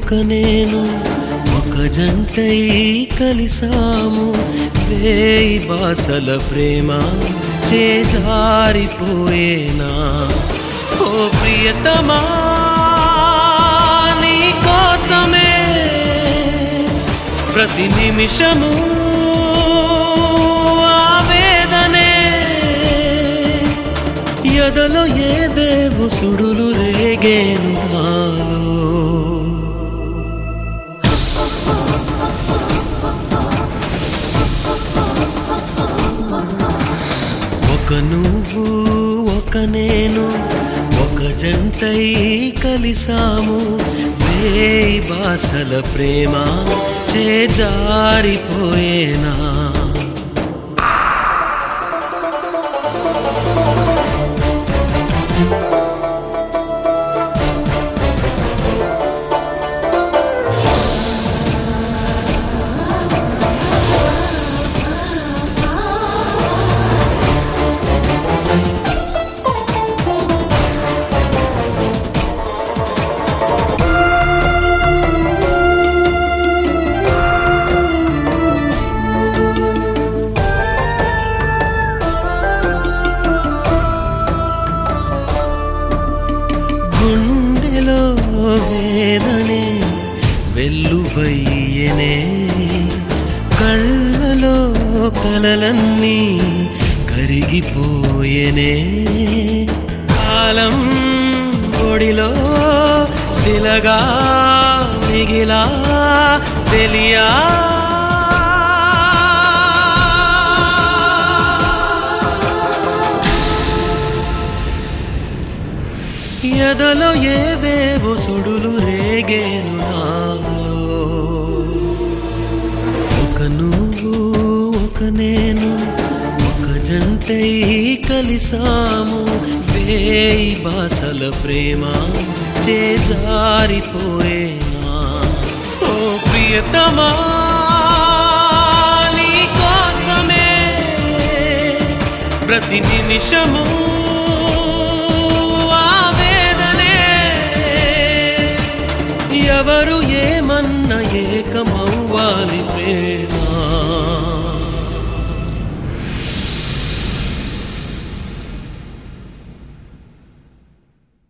ఒక నేను ఒక జంటై కలిసాము వేయి బాసల ప్రేమ చేజారిపోయేనా ఓ ప్రియతమా నీ కోసమే ప్రతి నిమిషము ఆవేదనే ఎదలో ఏవేవో సుడులు రేగేను నాలో ఒక నువ్వు ఒక నేను ఒక జంటై కలిసాము వేయి బాసల ప్రేమ చేజారిపోయేనా గుండెలో వేదనే వెల్లువయ్యనే కళ్ళలో కలలన్నీ కరిగిపోయేనే కాలం ఒడిలో శిలగా మిగిలా చెలియా ఎదలో ఏవేవో సుడులు రేగేను నాలో ఒక నువ్వు ఒక నేను ఒక జంటై కలిసాము వేయి బాసల ప్రేమ చేజారిపోయేనా ఓ ప్రియతమా నీ కోసమే ప్రతి నిమిషము ఆవేదనే ఎవరు ఏమన్న ఏకమవ్వాలి ప్రేమ